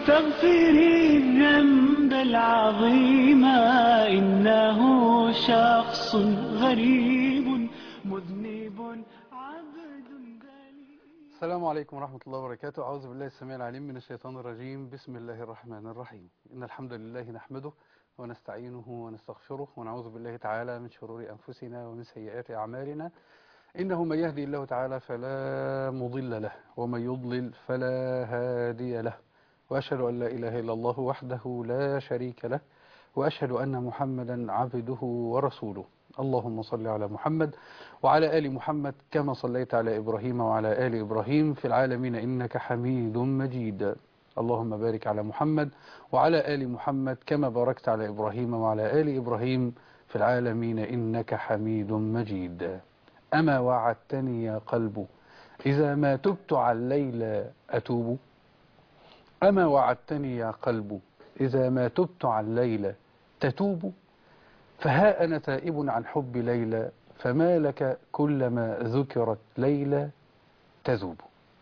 واستغفري الذنب العظيم إنه شخص غريب مذنب عبد ذليل السلام عليكم ورحمة الله وبركاته أعوذ بالله السميع العليم من الشيطان الرجيم بسم الله الرحمن الرحيم إن الحمد لله نحمده ونستعينه ونستغفره ونعوذ بالله تعالى من شرور أنفسنا ومن سيئات أعمالنا إنه من يهدي الله تعالى فلا مضل له ومن يضلل فلا هادي له وأشهد أن لا إله إلا الله وحده لا شريك له وأشهد أن محمدا عبده ورسوله اللهم صل على محمد وعلى آل محمد كما صليت على إبراهيم وعلى آل إبراهيم في العالمين إنك حميد مجيد اللهم بارك على محمد وعلى آل محمد كما باركت على إبراهيم وعلى آل إبراهيم في العالمين إنك حميد مجيد أما وعدتني يا قلب إذا ما تبت على الليل أتوب أما وعدتني يا قلب إذا ما تبت على الليل تتوب فها أنا تائب عن حب ليلى فما لك كلما ذكرت ليلى تذوب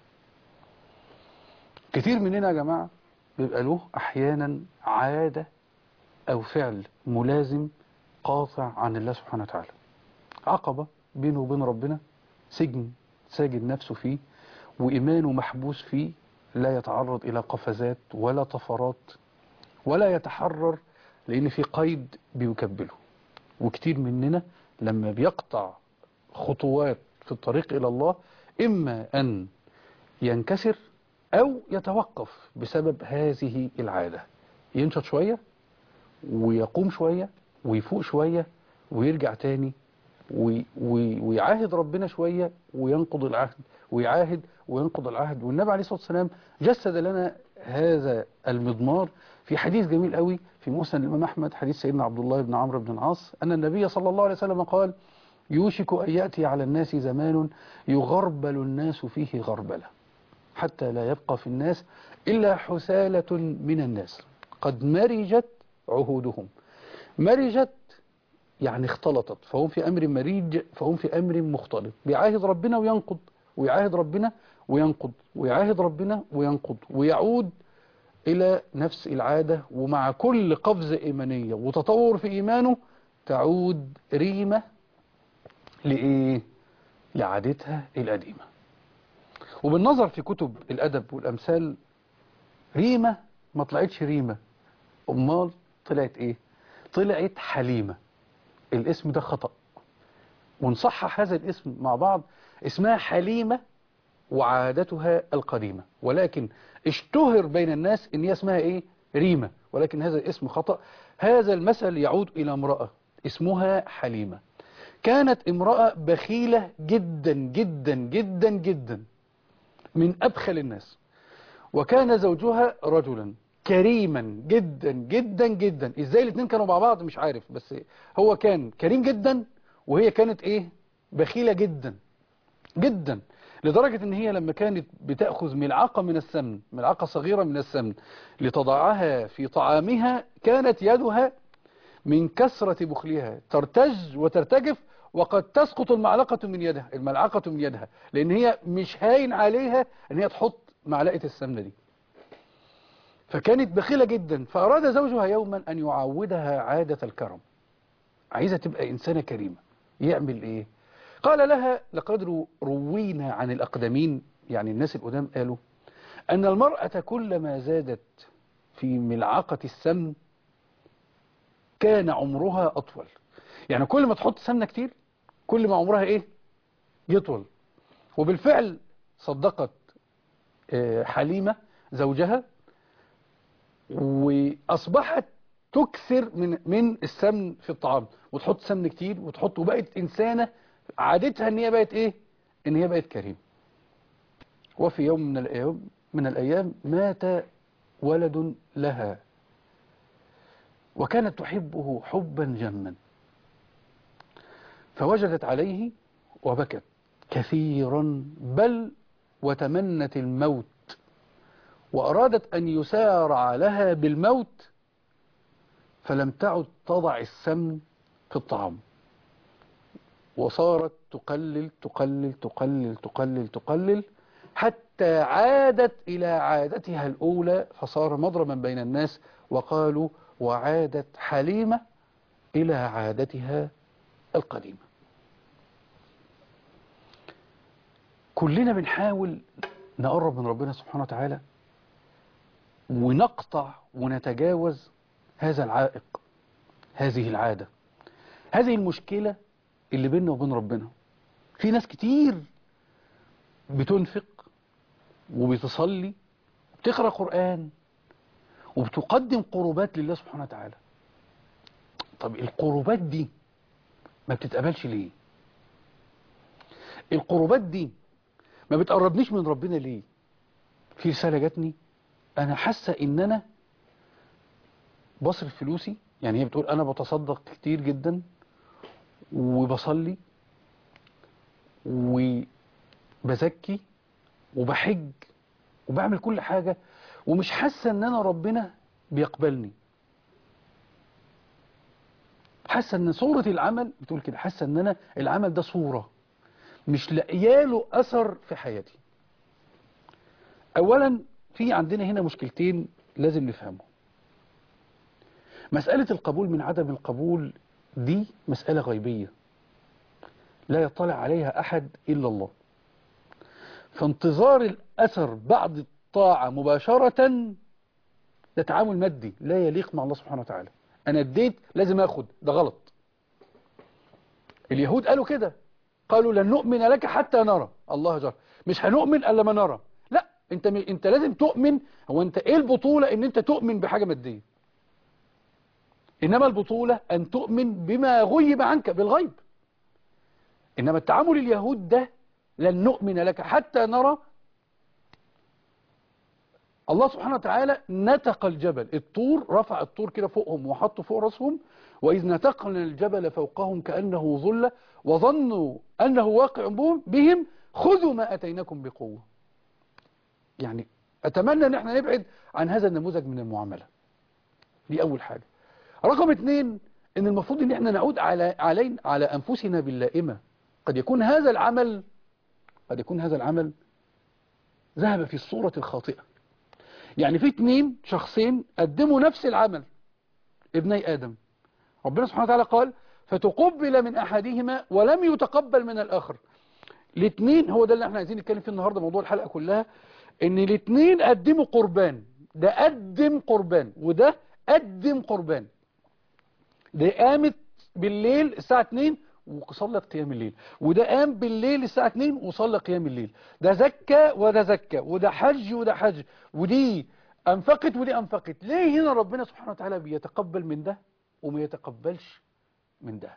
كتير مننا يا جماعة بيبقى له أحيانا عادة أو فعل ملازم قاطع عن الله سبحانه وتعالى عقبة بينه وبين ربنا سجن ساجد نفسه فيه وإيمانه محبوس فيه لا يتعرض إلى قفزات ولا طفرات ولا يتحرر لأن في قيد بيكبله وكتير مننا لما بيقطع خطوات في الطريق إلى الله إما أن ينكسر أو يتوقف بسبب هذه العادة ينشط شوية ويقوم شوية ويفوق شوية ويرجع تاني وي وي ويعاهد ربنا شوية وينقض العهد ويعاهد وينقض العهد والنبي عليه الصلاة والسلام جسد لنا هذا المضمار في حديث جميل قوي في مسند الإمام أحمد حديث سيدنا عبد الله بن عمرو بن العاص أن النبي صلى الله عليه وسلم قال يوشك أن يأتي على الناس زمان يغربل الناس فيه غربلة حتى لا يبقى في الناس إلا حسالة من الناس قد مرجت عهودهم مرجت يعني اختلطت فهم في أمر مريج فهم في أمر مختلط بيعاهد ربنا وينقض ويعاهد ربنا وينقض ويعاهد ربنا وينقض ويعود إلى نفس العادة ومع كل قفزة إيمانية وتطور في إيمانه تعود ريمة لإيه؟ لعادتها القديمة وبالنظر في كتب الأدب والأمثال ريمة ما طلعتش ريمة أمال طلعت إيه؟ طلعت حليمة الاسم ده خطأ ونصحح هذا الاسم مع بعض اسمها حليمة وعادتها القديمة ولكن اشتهر بين الناس ان هي اسمها ايه ريمة ولكن هذا الاسم خطأ هذا المثل يعود الى امرأة اسمها حليمة كانت امرأة بخيلة جدا جدا جدا جدا من ابخل الناس وكان زوجها رجلا كريما جدا جدا جدا ازاي الاثنين كانوا مع بعض مش عارف بس هو كان كريم جدا وهي كانت ايه بخيلة جدا جدا لدرجة ان هي لما كانت بتأخذ ملعقة من السمن ملعقة صغيرة من السمن لتضعها في طعامها كانت يدها من كثرة بخلها ترتج وترتجف وقد تسقط المعلقة من يدها الملعقة من يدها لان هي مش هاين عليها ان هي تحط معلقة السمنة دي فكانت بخيلة جدا فأراد زوجها يوما أن يعودها عادة الكرم عايزة تبقى إنسانة كريمة يعمل إيه قال لها لقد روينا عن الأقدمين يعني الناس القدام قالوا أن المرأة كلما زادت في ملعقة السمن كان عمرها أطول يعني كل ما تحط سمنة كتير كل ما عمرها إيه يطول وبالفعل صدقت حليمة زوجها وأصبحت تكثر من من السمن في الطعام وتحط سمن كتير وتحط وبقت إنسانة عادتها ان هي بقت ايه ان هي بقت كريم وفي يوم من الايام من الايام مات ولد لها وكانت تحبه حبا جما فوجدت عليه وبكت كثيرا بل وتمنت الموت وأرادت أن يسارع لها بالموت فلم تعد تضع السمن في الطعام وصارت تقلل تقلل تقلل تقلل تقلل حتى عادت إلى عادتها الأولى فصار مضربا بين الناس وقالوا وعادت حليمة إلى عادتها القديمة كلنا بنحاول نقرب من ربنا سبحانه وتعالى ونقطع ونتجاوز هذا العائق هذه العادة هذه المشكلة اللي بيننا وبين ربنا في ناس كتير بتنفق وبتصلي وبتقرأ قرآن وبتقدم قربات لله سبحانه وتعالى طب القربات دي ما بتتقبلش ليه القربات دي ما بتقربنيش من ربنا ليه في رسالة جاتني انا حاسة ان انا بصرف فلوسي يعني هي بتقول انا بتصدق كتير جدا وبصلي وبزكي وبحج وبعمل كل حاجة ومش حاسة ان انا ربنا بيقبلني حاسة ان صورة العمل بتقول كده حاسة ان انا العمل ده صورة مش لاقياله اثر في حياتي اولا في عندنا هنا مشكلتين لازم نفهمهم مسألة القبول من عدم القبول دي مسألة غيبية لا يطلع عليها أحد إلا الله فانتظار الأثر بعد الطاعة مباشرة ده تعامل مادي لا يليق مع الله سبحانه وتعالى أنا اديت لازم أخد ده غلط اليهود قالوا كده قالوا لن نؤمن لك حتى نرى الله جل مش هنؤمن إلا ما نرى لا انت م... انت لازم تؤمن هو انت ايه البطولة ان انت تؤمن بحاجة مادية انما البطولة ان تؤمن بما غيب عنك بالغيب انما التعامل اليهود ده لن نؤمن لك حتى نرى الله سبحانه وتعالى نتق الجبل الطور رفع الطور كده فوقهم وحطه فوق راسهم وإذ نتقنا الجبل فوقهم كأنه ظلة وظنوا أنه واقع بهم خذوا ما أتيناكم بقوة يعني أتمنى أن احنا نبعد عن هذا النموذج من المعاملة دي أول حاجة رقم اثنين أن المفروض أن احنا نعود على, علينا على أنفسنا باللائمة قد يكون هذا العمل قد يكون هذا العمل ذهب في الصورة الخاطئة يعني في اثنين شخصين قدموا نفس العمل ابني آدم ربنا سبحانه وتعالى قال فتقبل من أحدهما ولم يتقبل من الآخر الاثنين هو ده اللي احنا عايزين نتكلم فيه النهاردة موضوع الحلقة كلها ان الاثنين قدموا قربان ده قدم قربان وده قدم قربان ده قامت بالليل الساعة 2 وصلت قيام الليل وده قام بالليل الساعة 2 وصلى قيام الليل ده زكى وده زكى وده حج وده حج ودي أنفقت ودي أنفقت ليه هنا ربنا سبحانه وتعالى بيتقبل من ده وما يتقبلش من ده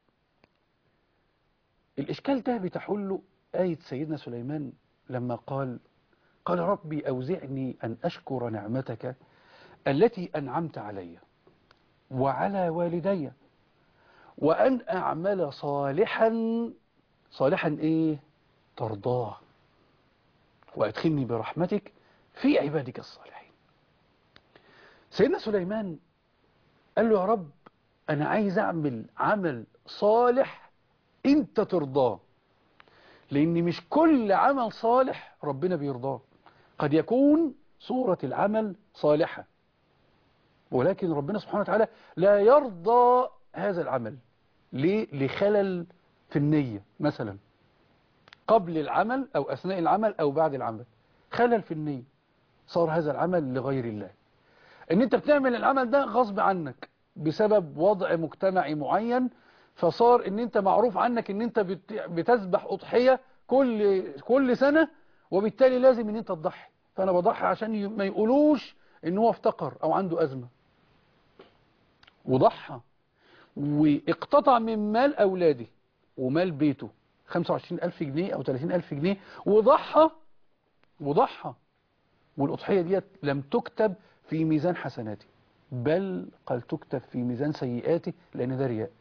الإشكال ده بتحله آية سيدنا سليمان لما قال قال ربي أوزعني أن أشكر نعمتك التي أنعمت علي وعلى والدي وأن أعمل صالحا صالحا إيه ترضاه وأدخلني برحمتك في عبادك الصالحين سيدنا سليمان قال له يا رب أنا عايز أعمل عمل صالح أنت ترضاه لأن مش كل عمل صالح ربنا بيرضاه قد يكون صورة العمل صالحة ولكن ربنا سبحانه وتعالى لا يرضى هذا العمل ليه؟ لخلل في النية مثلا قبل العمل أو أثناء العمل أو بعد العمل خلل في النية صار هذا العمل لغير الله ان انت بتعمل العمل ده غصب عنك بسبب وضع مجتمعي معين فصار ان انت معروف عنك ان انت بتذبح اضحية كل كل سنة وبالتالي لازم ان انت تضحي فانا بضحي عشان ما يقولوش ان هو افتقر او عنده ازمة وضحى واقتطع من مال اولاده ومال بيته 25 ألف جنيه أو 30 ألف جنيه وضحى وضحى والأضحية ديت لم تكتب في ميزان حسناته بل قال تكتب في ميزان سيئاته لأن ده رياء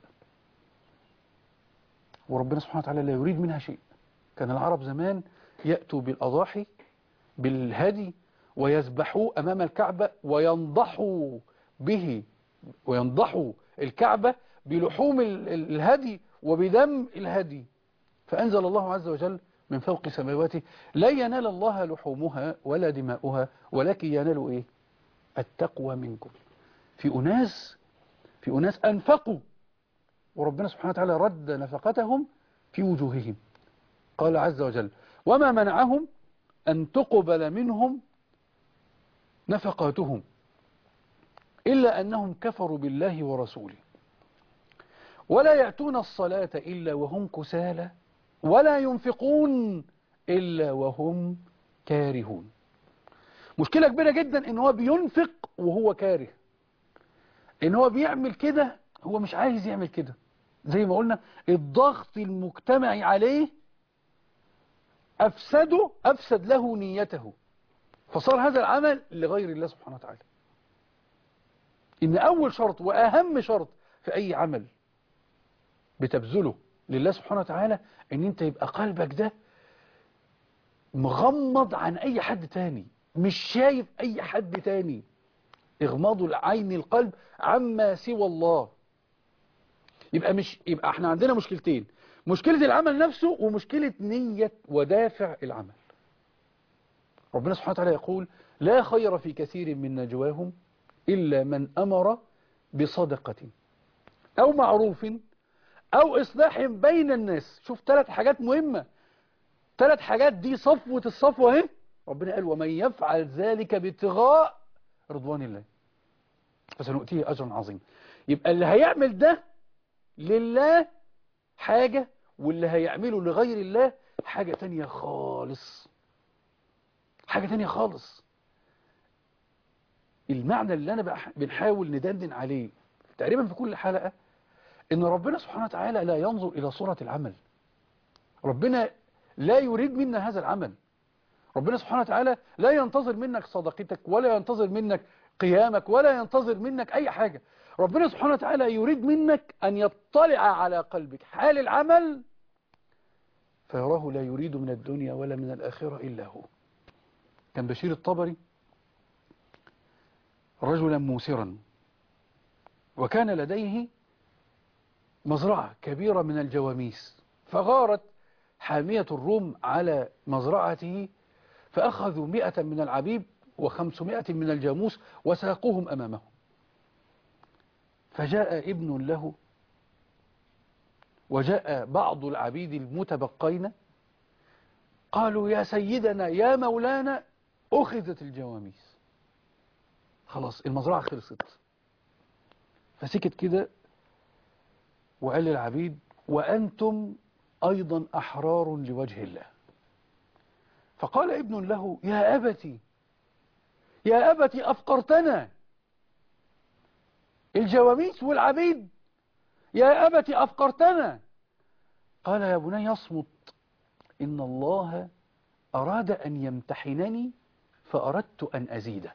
وربنا سبحانه وتعالى لا يريد منها شيء كان العرب زمان يأتوا بالأضاحي بالهدي ويذبحوه أمام الكعبة وينضحوا به وينضحوا الكعبة بلحوم الهدي وبدم الهدي فأنزل الله عز وجل من فوق سماواته لا ينال الله لحومها ولا دماؤها ولكن ينال إيه التقوى منكم في أناس في أناس أنفقوا وربنا سبحانه وتعالى رد نفقتهم في وجوههم قال عز وجل وما منعهم أن تقبل منهم نفقاتهم إلا أنهم كفروا بالله ورسوله ولا يأتون الصلاة إلا وهم كسالى ولا ينفقون إلا وهم كارهون مشكلة كبيرة جدا إن هو بينفق وهو كاره إن هو بيعمل كده هو مش عايز يعمل كده زي ما قلنا الضغط المجتمعي عليه أفسده أفسد له نيته فصار هذا العمل لغير الله سبحانه وتعالى إن أول شرط وأهم شرط في أي عمل بتبذله لله سبحانه وتعالى إن أنت يبقى قلبك ده مغمض عن أي حد تاني مش شايف أي حد تاني إغماض العين القلب عما سوى الله يبقى مش يبقى احنا عندنا مشكلتين مشكلة العمل نفسه ومشكلة نية ودافع العمل ربنا سبحانه وتعالى يقول لا خير في كثير من نجواهم إلا من أمر بصدقة أو معروف أو إصلاح بين الناس شوف ثلاث حاجات مهمة ثلاث حاجات دي صفوة الصفوة اهي ربنا قال ومن يفعل ذلك ابتغاء رضوان الله فسنؤتيه أجرا عظيما يبقى اللي هيعمل ده لله حاجة واللي هيعمله لغير الله حاجة تانية خالص حاجة تانية خالص المعنى اللي أنا بقى بنحاول ندندن عليه تقريبا في كل حلقة إن ربنا سبحانه وتعالى لا ينظر إلى صورة العمل ربنا لا يريد منا هذا العمل ربنا سبحانه وتعالى لا ينتظر منك صدقتك ولا ينتظر منك قيامك ولا ينتظر منك أي حاجة ربنا سبحانه وتعالى يريد منك أن يطلع على قلبك حال العمل فيراه لا يريد من الدنيا ولا من الآخرة إلا هو كان بشير الطبري رجلا موسرا وكان لديه مزرعة كبيرة من الجواميس فغارت حامية الروم على مزرعته فأخذوا مئة من العبيب وخمسمائة من الجاموس وساقوهم أمامه فجاء ابن له وجاء بعض العبيد المتبقين قالوا يا سيدنا يا مولانا أخذت الجواميس خلاص المزرعة خلصت فسكت كده وقال للعبيد وأنتم أيضا أحرار لوجه الله فقال ابن له يا أبتي يا أبتي أفقرتنا الجواميس والعبيد يا أبتي أفقرتنا قال يا بني اصمت إن الله أراد أن يمتحنني فأردت أن أزيده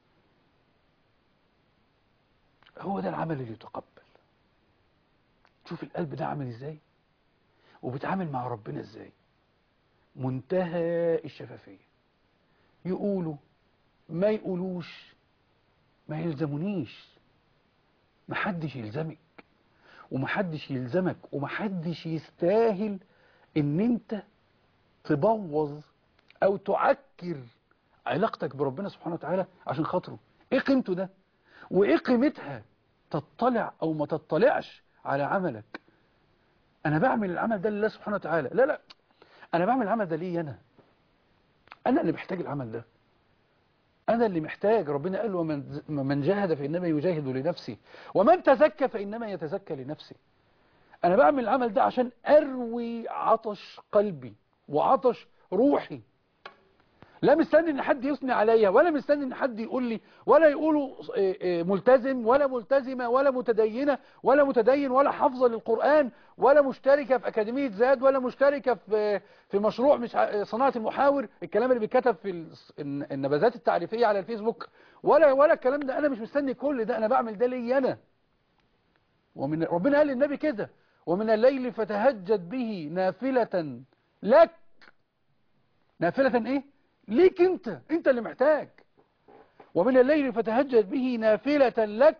هو ده العمل اللي يتقبل شوف القلب ده عامل ازاي وبيتعامل مع ربنا ازاي منتهى الشفافية يقولوا ما يقولوش ما يلزمونيش محدش يلزمك ومحدش يلزمك ومحدش يستاهل ان انت تبوظ او تعكر علاقتك بربنا سبحانه وتعالى عشان خاطره ايه قيمته ده وايه قيمتها تطلع او ما تطلعش على عملك انا بعمل العمل ده لله سبحانه وتعالى لا لا انا بعمل العمل ده ليه انا انا اللي محتاج العمل ده انا اللي محتاج ربنا قال ومن من جاهد فانما يجاهد لنفسه ومن تزكى فانما يتزكى لنفسه انا بعمل العمل ده عشان اروي عطش قلبي وعطش روحي لا مستني ان حد يثني عليا ولا مستني ان حد يقول لي ولا يقولوا ملتزم ولا ملتزمة ولا متدينة ولا متدين ولا حافظة للقرآن ولا مشتركة في أكاديمية زاد ولا مشتركة في في مشروع مش صناعة المحاور الكلام اللي بيتكتب في النبذات التعريفية على الفيسبوك ولا ولا الكلام ده أنا مش مستني كل ده أنا بعمل ده لي أنا ومن ربنا قال للنبي كده ومن الليل فتهجد به نافلة لك نافلة ايه ليك انت انت اللي محتاج ومن الليل فتهجد به نافلة لك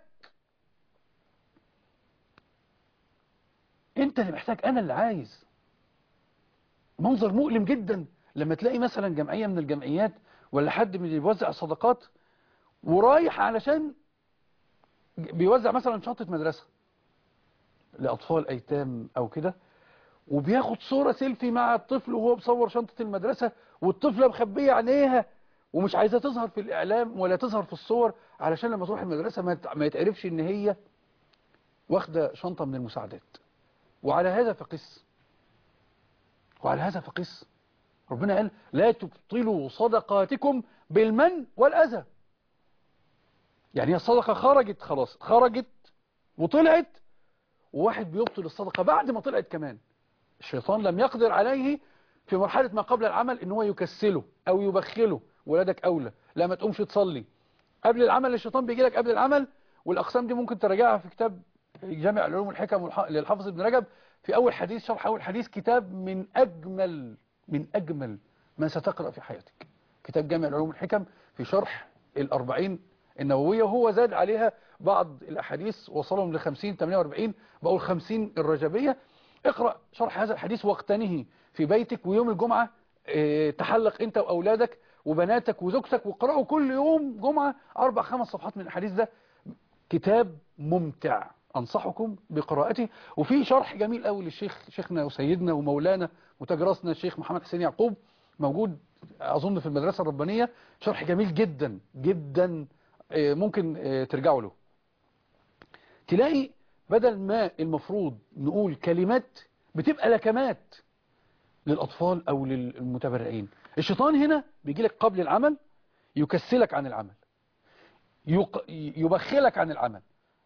انت اللي محتاج انا اللي عايز منظر مؤلم جدا لما تلاقي مثلا جمعية من الجمعيات ولا حد من اللي بيوزع صدقات ورايح علشان بيوزع مثلا شنطة مدرسة لأطفال أيتام أو كده وبياخد صورة سيلفي مع الطفل وهو بصور شنطة المدرسة والطفلة مخبية عينيها ومش عايزة تظهر في الإعلام ولا تظهر في الصور علشان لما تروح المدرسة ما يت- ما يتعرفش إن هي واخدة شنطة من المساعدات وعلى هذا فقس وعلى هذا فقس ربنا قال لا تبطلوا صدقاتكم بالمن والأذى يعني هي الصدقة خرجت خلاص خرجت وطلعت وواحد بيبطل الصدقة بعد ما طلعت كمان الشيطان لم يقدر عليه في مرحلة ما قبل العمل ان هو يكسله او يبخله ولادك اولى لا ما تقومش تصلي قبل العمل الشيطان بيجي لك قبل العمل والاقسام دي ممكن تراجعها في كتاب جامع العلوم والحكم والح- للحافظ ابن رجب في اول حديث شرح اول حديث كتاب من اجمل من اجمل ما ستقرأ في حياتك كتاب جامع العلوم والحكم في شرح الأربعين النووية وهو زاد عليها بعض الأحاديث وصلهم ل 50 48 بقوا 50 الرجبية اقرأ شرح هذا الحديث واقتنه في بيتك ويوم الجمعة اه، تحلق انت وأولادك وبناتك وزوجتك واقرأوا كل يوم جمعة أربع خمس صفحات من الحديث ده كتاب ممتع أنصحكم بقراءته وفي شرح جميل قوي للشيخ شيخنا وسيدنا ومولانا وتاج راسنا الشيخ محمد حسين يعقوب موجود أظن في المدرسة الربانية شرح جميل جدا جدا آه، ممكن آه، ترجعوا له تلاقي بدل ما المفروض نقول كلمات بتبقى لكمات للأطفال أو للمتبرعين الشيطان هنا بيجي لك قبل العمل يكسلك عن العمل يق- يبخلك عن العمل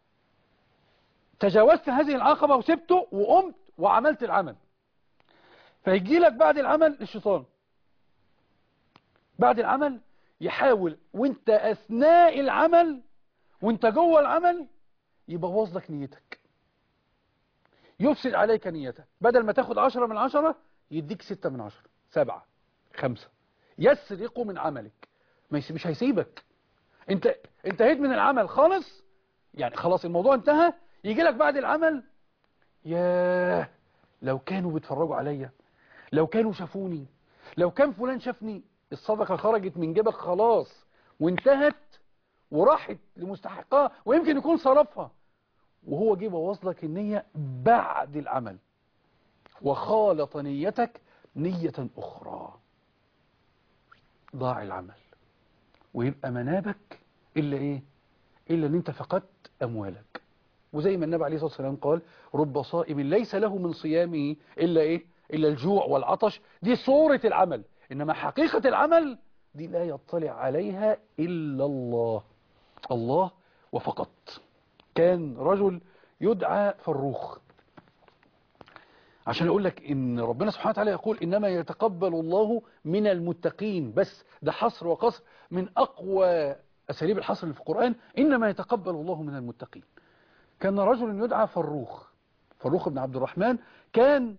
تجاوزت هذه العقبة وسبته وقمت وعملت العمل فيجي لك بعد العمل الشيطان بعد العمل يحاول وانت اثناء العمل وانت جوه العمل يبوظ لك نيتك يفسد عليك نيتك بدل ما تاخد عشرة من عشرة يديك ستة من عشرة سبعة خمسة يسرق من عملك ما يس- مش هيسيبك انت انتهيت من العمل خالص يعني خلاص الموضوع انتهى يجي لك بعد العمل ياه لو كانوا بيتفرجوا عليا لو كانوا شافوني لو كان فلان شافني الصدقة خرجت من جيبك خلاص وانتهت وراحت لمستحقها ويمكن يكون صرفها وهو جه بوظ لك النية بعد العمل وخالط نيتك نية أخرى ضاع العمل ويبقى منابك إلا إيه إلا أن أنت فقدت أموالك وزي ما النبي عليه الصلاة والسلام قال رب صائم ليس له من صيامه إلا إيه إلا الجوع والعطش دي صورة العمل إنما حقيقة العمل دي لا يطلع عليها إلا الله الله وفقط كان رجل يدعى فروخ عشان يقول لك ان ربنا سبحانه وتعالى يقول انما يتقبل الله من المتقين بس ده حصر وقصر من اقوى اساليب الحصر اللي في القرآن انما يتقبل الله من المتقين كان رجل يدعى فروخ فروخ بن عبد الرحمن كان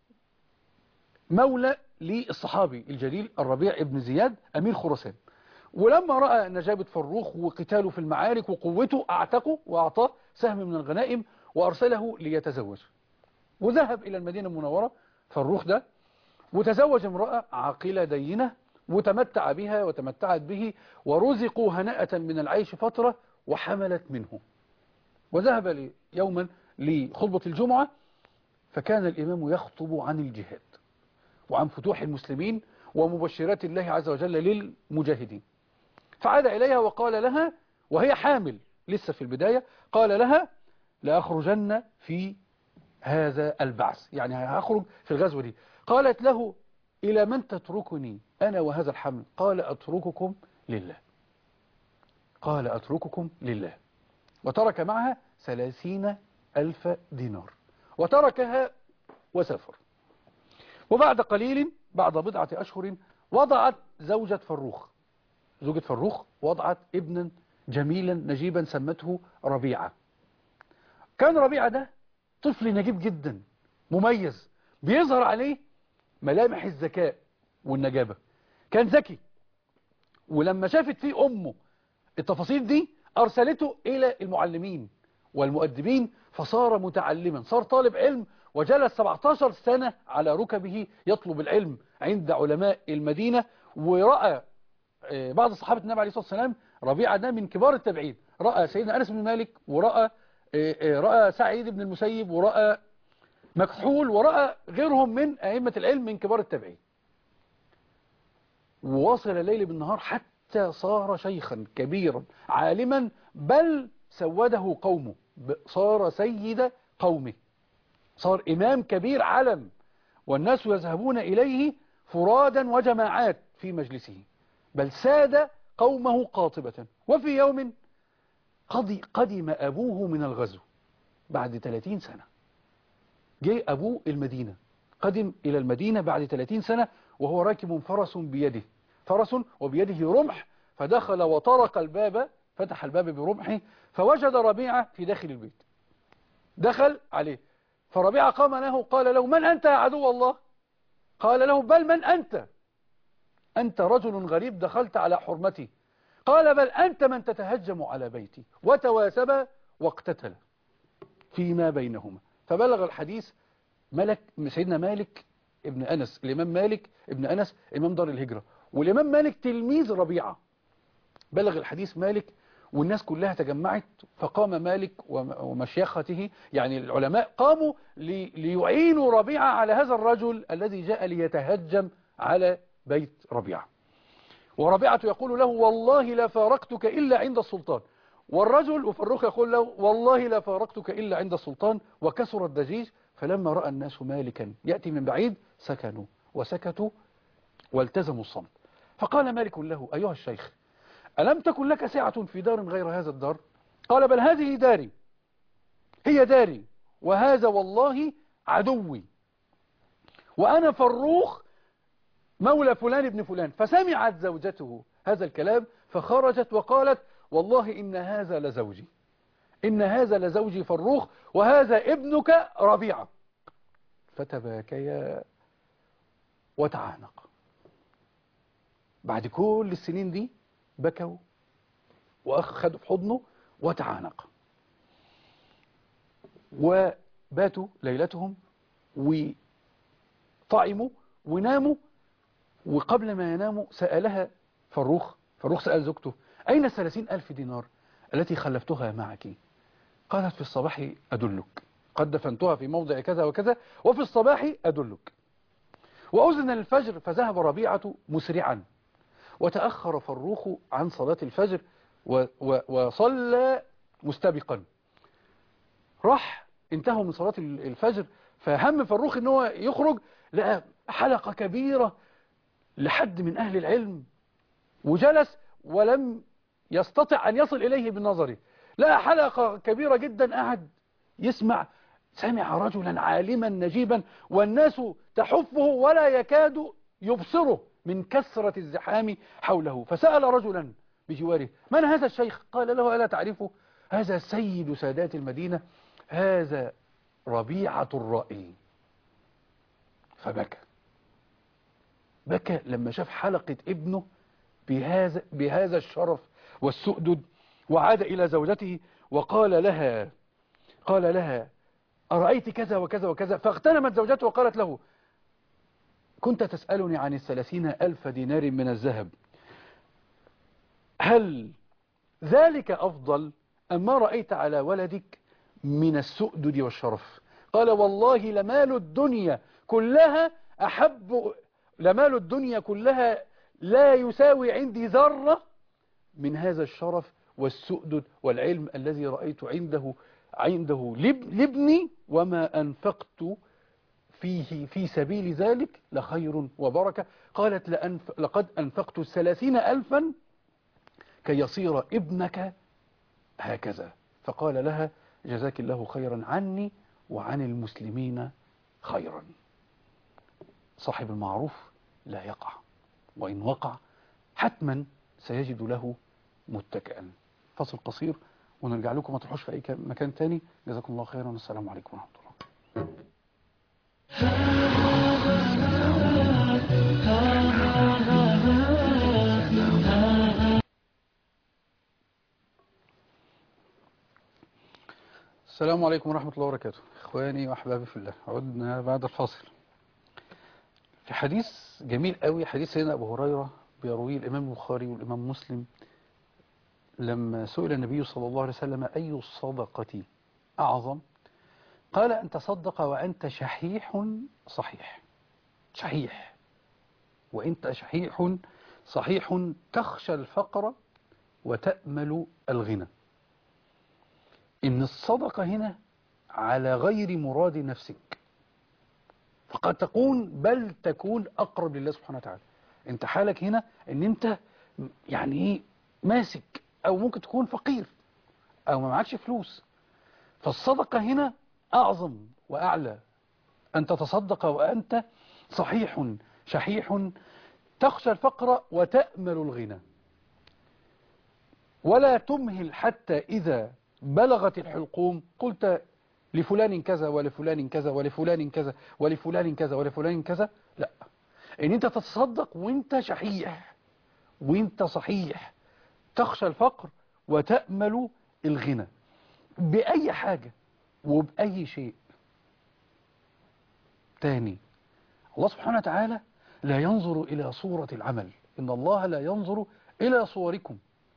مولى للصحابي الجليل الربيع ابن زياد امير خراسان ولما رأى نجابة فروخ وقتاله في المعارك وقوته اعتقه واعطاه سهم من الغنائم وارسله ليتزوج وذهب إلى المدينة المنورة فالروح ده وتزوج امرأة عاقلة دينة وتمتع بها وتمتعت به ورزقوا هناءة من العيش فترة وحملت منه وذهب لي- يوما لخطبة الجمعة فكان الإمام يخطب عن الجهاد وعن فتوح المسلمين ومبشرات الله عز وجل للمجاهدين فعاد إليها وقال لها وهي حامل لسه في البداية قال لها لأخرجن في هذا البعث يعني هخرج في الغزوة دي قالت له إلى من تتركني أنا وهذا الحمل قال أترككم لله قال أترككم لله وترك معها ثلاثين ألف دينار وتركها وسافر وبعد قليل بعد بضعة أشهر وضعت زوجة فروخ زوجة فروخ وضعت ابنا جميلا نجيبا سمته ربيعة كان ربيعة ده طفل نجيب جدا مميز بيظهر عليه ملامح الذكاء والنجابة كان ذكي ولما شافت فيه أمه التفاصيل دي أرسلته إلى المعلمين والمؤدبين فصار متعلما صار طالب علم وجلس 17 سنة على ركبه يطلب العلم عند علماء المدينة ورأى آه، بعض صحابة النبي عليه الصلاة والسلام ربيعة ده من كبار التابعين رأى سيدنا أنس بن مالك ورأى آه، آه، رأى سعيد بن المسيب ورأى مكحول ورأى غيرهم من أئمة العلم من كبار التابعين وواصل الليل بالنهار حتى صار شيخا كبيرا عالما بل سوده قومه ب- صار سيد قومه صار إمام كبير علم والناس يذهبون إليه فرادا وجماعات في مجلسه بل ساد قومه قاطبة وفي يوم قضي قدم أبوه من الغزو بعد 30 سنة جاء أبوه المدينة قدم إلى المدينة بعد 30 سنة وهو راكب فرس بيده فرس وبيده رمح فدخل وطرق الباب فتح الباب برمحه فوجد ربيعة في داخل البيت دخل عليه فربيعة قام له قال له من أنت يا عدو الله قال له بل من أنت أنت رجل غريب دخلت على حرمتي قال بل أنت من تتهجم على بيتي وتواسب واقتتل فيما بينهما فبلغ الحديث ملك سيدنا مالك ابن أنس الإمام مالك ابن أنس إمام دار الهجرة والإمام مالك تلميذ ربيعة بلغ الحديث مالك والناس كلها تجمعت فقام مالك وم- ومشيخته يعني العلماء قاموا لي- ليعينوا ربيعة على هذا الرجل الذي جاء ليتهجم على بيت ربيعة وربيعة يقول له والله لا فارقتك إلا عند السلطان والرجل وفروخ يقول له والله لا فارقتك إلا عند السلطان وكسر الدجيج فلما رأى الناس مالكا يأتي من بعيد سكنوا وسكتوا والتزموا الصمت فقال مالك له أيها الشيخ ألم تكن لك سعة في دار غير هذا الدار قال بل هذه داري هي داري وهذا والله عدوي وأنا فروخ مولى فلان ابن فلان فسمعت زوجته هذا الكلام فخرجت وقالت والله إن هذا لزوجي إن هذا لزوجي فروخ وهذا ابنك ربيعة فتباكيا وتعانق بعد كل السنين دي بكوا وأخذوا في حضنه وتعانق وباتوا ليلتهم وطعموا وناموا وقبل ما يناموا سألها فروخ فروخ سأل زوجته أين الثلاثين ألف دينار التي خلفتها معك قالت في الصباح أدلك قد دفنتها في موضع كذا وكذا وفي الصباح أدلك وأذن الفجر فذهب ربيعة مسرعا وتأخر فروخ عن صلاة الفجر و و وصلى مستبقا راح انتهوا من صلاة الفجر فهم فروخ ان هو يخرج لقى حلقة كبيرة لحد من أهل العلم وجلس ولم يستطع أن يصل إليه بالنظر لقى حلقة كبيرة جدا قعد يسمع سمع رجلا عالما نجيبا والناس تحفه ولا يكاد يبصره من كثرة الزحام حوله فسأل رجلا بجواره من هذا الشيخ قال له ألا تعرفه هذا سيد سادات المدينة هذا ربيعة الرأي فبكى بكى لما شاف حلقة ابنه بهذا, بهذا الشرف والسؤدد وعاد إلى زوجته وقال لها قال لها أرأيت كذا وكذا وكذا فاغتنمت زوجته وقالت له كنت تسألني عن الثلاثين ألف دينار من الذهب هل ذلك أفضل أما رأيت على ولدك من السؤدد والشرف قال والله لمال الدنيا كلها أحب لمال الدنيا كلها لا يساوي عندي ذرة من هذا الشرف والسؤدد والعلم الذي رأيت عنده عنده لابني وما أنفقت فيه في سبيل ذلك لخير وبركة قالت لأنف لقد أنفقت ثلاثين ألفا كي يصير ابنك هكذا فقال لها جزاك الله خيرا عني وعن المسلمين خيرا صاحب المعروف لا يقع وإن وقع حتما سيجد له متكئا فصل قصير ونرجع لكم ما تروحوش في أي مكان تاني جزاكم الله خيرا والسلام عليكم ورحمة الله السلام عليكم ورحمة الله وبركاته إخواني وأحبابي في الله عدنا بعد الفاصل في حديث جميل قوي حديث سيدنا أبو هريرة بيرويه الإمام البخاري والإمام مسلم لما سئل النبي صلى الله عليه وسلم أي الصدقة أعظم قال أن تصدق وأنت شحيح صحيح شحيح وأنت شحيح صحيح تخشى الفقر وتأمل الغنى إن الصدقة هنا على غير مراد نفسك فقد تكون بل تكون أقرب لله سبحانه وتعالى انت حالك هنا ان انت يعني ايه ماسك او ممكن تكون فقير او ما معكش فلوس فالصدقة هنا اعظم واعلى ان تتصدق وانت صحيح شحيح تخشى الفقر وتأمل الغنى ولا تمهل حتى إذا بلغت الحلقوم قلت لفلان كذا ولفلان كذا ولفلان كذا ولفلان كذا ولفلان كذا لا ان انت تتصدق وانت شحيح وانت صحيح تخشى الفقر وتأمل الغنى بأي حاجة وبأي شيء تاني الله سبحانه وتعالى لا ينظر إلى صورة العمل إن الله لا ينظر إلى صوركم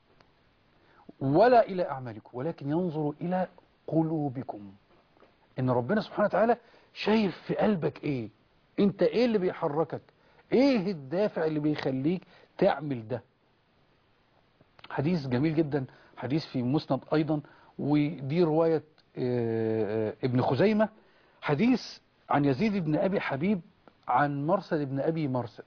ولا إلى أعمالكم ولكن ينظر إلى قلوبكم إن ربنا سبحانه وتعالى شايف في قلبك إيه أنت إيه اللي بيحركك إيه الدافع اللي بيخليك تعمل ده حديث جميل جدا حديث في مسند أيضا ودي رواية ابن خزيمة حديث عن يزيد بن أبي حبيب عن مرسد بن أبي مرسد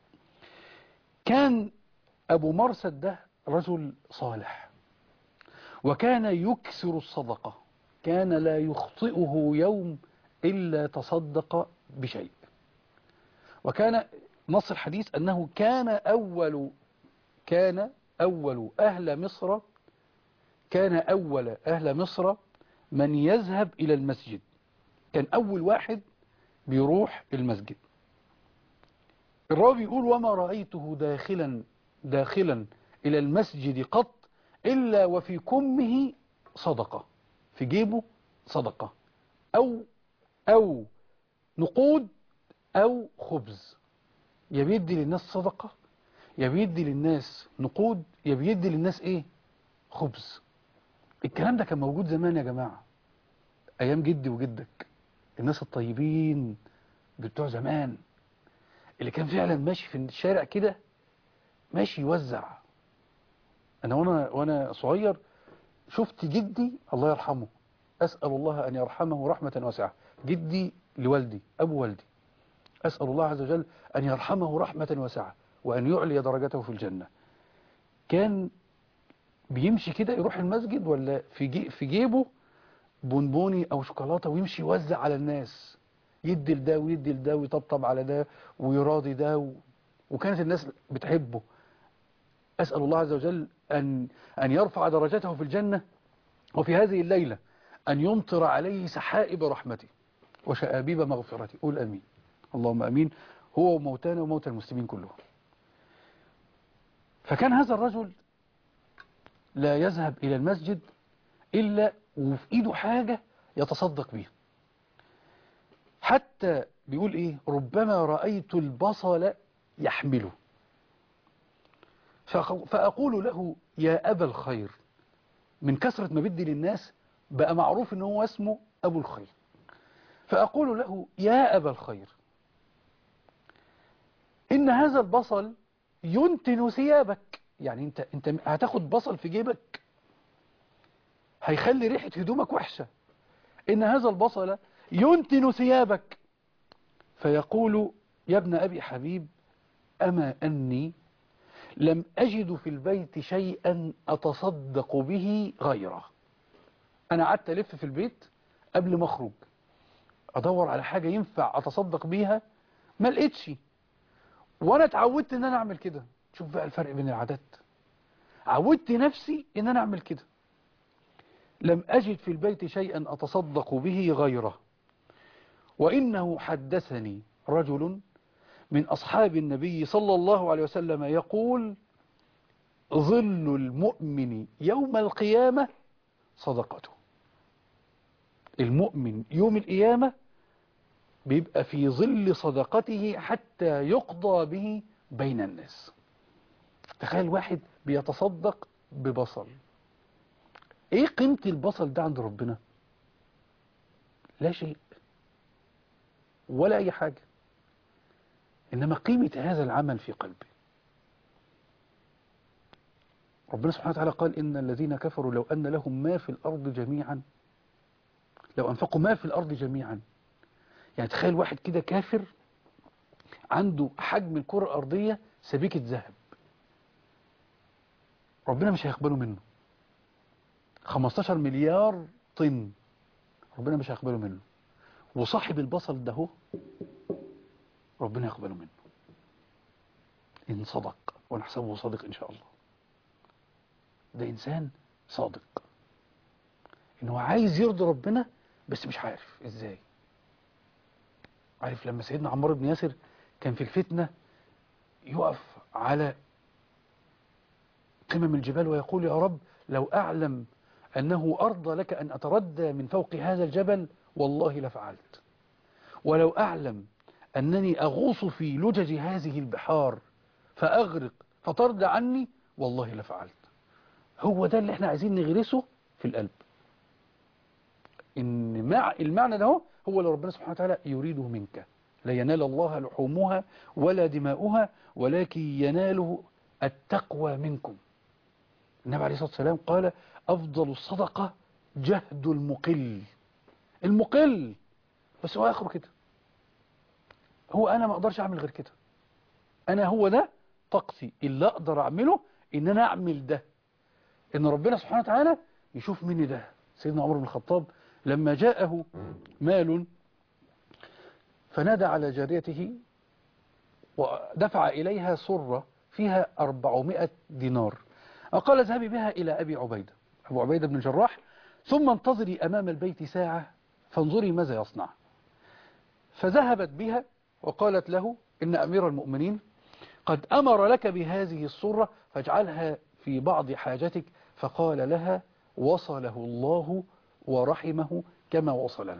كان أبو مرسد ده رجل صالح وكان يكسر الصدقة كان لا يخطئه يوم إلا تصدق بشيء وكان نص الحديث أنه كان أول كان أول أهل مصر كان أول أهل مصر من يذهب إلى المسجد كان أول واحد بيروح المسجد الراوي يقول وما رأيته داخلا داخلا إلى المسجد قط إلا وفي كمه صدقة في جيبه صدقة أو أو نقود أو خبز يا بيدي للناس صدقة يا بيدي للناس نقود يا بيدي للناس إيه خبز الكلام ده كان موجود زمان يا جماعة أيام جدي وجدك الناس الطيبين بتوع زمان اللي كان فعلا ماشي في الشارع كده ماشي يوزع أنا وأنا, وأنا صغير شفت جدي الله يرحمه أسأل الله أن يرحمه رحمة واسعة جدي لوالدي أبو والدي أسأل الله عز وجل أن يرحمه رحمة واسعة وأن يعلي درجته في الجنة كان بيمشي كده يروح المسجد ولا في جي في جيبه بونبوني أو شوكولاتة ويمشي يوزع على الناس يدي لده ويدي لده ويطبطب على ده ويراضي ده و... وكانت الناس بتحبه أسأل الله عز وجل أن, أن يرفع درجته في الجنة وفي هذه الليلة أن يمطر عليه سحائب رحمته وشآبيب مغفرته قول أمين اللهم أمين هو وموتانا وموتى المسلمين كلهم فكان هذا الرجل لا يذهب إلى المسجد إلا وفي إيده حاجة يتصدق بيها حتى بيقول إيه ربما رأيت البصل يحمله فأقول له يا أبا الخير من كثرة ما بدي للناس بقى معروف ان هو اسمه أبو الخير فأقول له يا أبا الخير إن هذا البصل ينتن ثيابك يعني انت, انت هتاخد بصل في جيبك هيخلي ريحة هدومك وحشة إن هذا البصل ينتن ثيابك فيقول يا ابن أبي حبيب أما أني لم أجد في البيت شيئا أتصدق به غيره أنا قعدت ألف في البيت قبل ما أخرج أدور على حاجة ينفع أتصدق بيها ما لقيتش وأنا اتعودت إن أنا أعمل كده شوف بقى الفرق بين العادات عودت نفسي إن أنا أعمل كده لم أجد في البيت شيئا أتصدق به غيره وإنه حدثني رجل من أصحاب النبي صلى الله عليه وسلم يقول ظل المؤمن يوم القيامة صدقته المؤمن يوم القيامة بيبقى في ظل صدقته حتى يقضى به بين الناس تخيل واحد بيتصدق ببصل ايه قيمة البصل ده عند ربنا لا شيء ولا اي حاجة انما قيمة هذا العمل في قلبي ربنا سبحانه وتعالى قال إن الذين كفروا لو أن لهم ما في الأرض جميعا لو أنفقوا ما في الأرض جميعا يعني تخيل واحد كده كافر عنده حجم الكرة الأرضية سبيكة ذهب ربنا مش هيقبله منه 15 مليار طن ربنا مش هيقبله منه وصاحب البصل ده هو ربنا يقبله منه إن صدق ونحسبه صادق إن شاء الله ده إنسان صادق إنه عايز يرضي ربنا بس مش عارف إزاي عارف لما سيدنا عمار بن ياسر كان في الفتنة يقف على قمم الجبال ويقول يا رب لو أعلم أنه أرضى لك أن أتردى من فوق هذا الجبل والله لفعلت ولو أعلم أنني أغوص في لجج هذه البحار فأغرق فترضى عني والله لفعلت هو ده اللي احنا عايزين نغرسه في القلب ان مع المعنى ده هو هو اللي ربنا سبحانه وتعالى يريده منك لا ينال الله لحومها ولا دماؤها ولكن يناله التقوى منكم النبي عليه الصلاة والسلام قال أفضل الصدقة جهد المقل المقل بس هو آخره كده هو أنا ما أقدرش أعمل غير كده أنا هو ده طاقتي اللي أقدر أعمله إن أنا أعمل ده إن ربنا سبحانه وتعالى يشوف مني ده سيدنا عمر بن الخطاب لما جاءه مال فنادى على جاريته ودفع إليها صرة فيها أربعمائة دينار وقال اذهبي بها إلى أبي عبيدة أبو عبيدة بن الجراح ثم انتظري أمام البيت ساعة فانظري ماذا يصنع فذهبت بها وقالت له إن أمير المؤمنين قد أمر لك بهذه الصرة فاجعلها في بعض حاجتك فقال لها وصله الله ورحمه كما وصلنا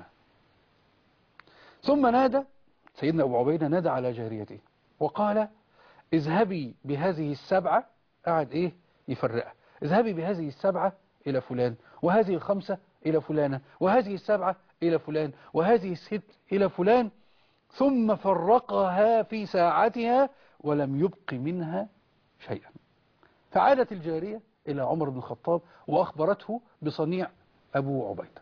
ثم نادى سيدنا أبو عبيدة نادى على جاريته وقال اذهبي بهذه السبعة قاعد إيه يفرقها اذهبي بهذه السبعة إلى فلان وهذه الخمسة إلى فلانة وهذه السبعة إلى فلان وهذه الست إلى فلان ثم فرقها في ساعتها ولم يبق منها شيئا فعادت الجارية إلى عمر بن الخطاب وأخبرته بصنيع أبو عبيدة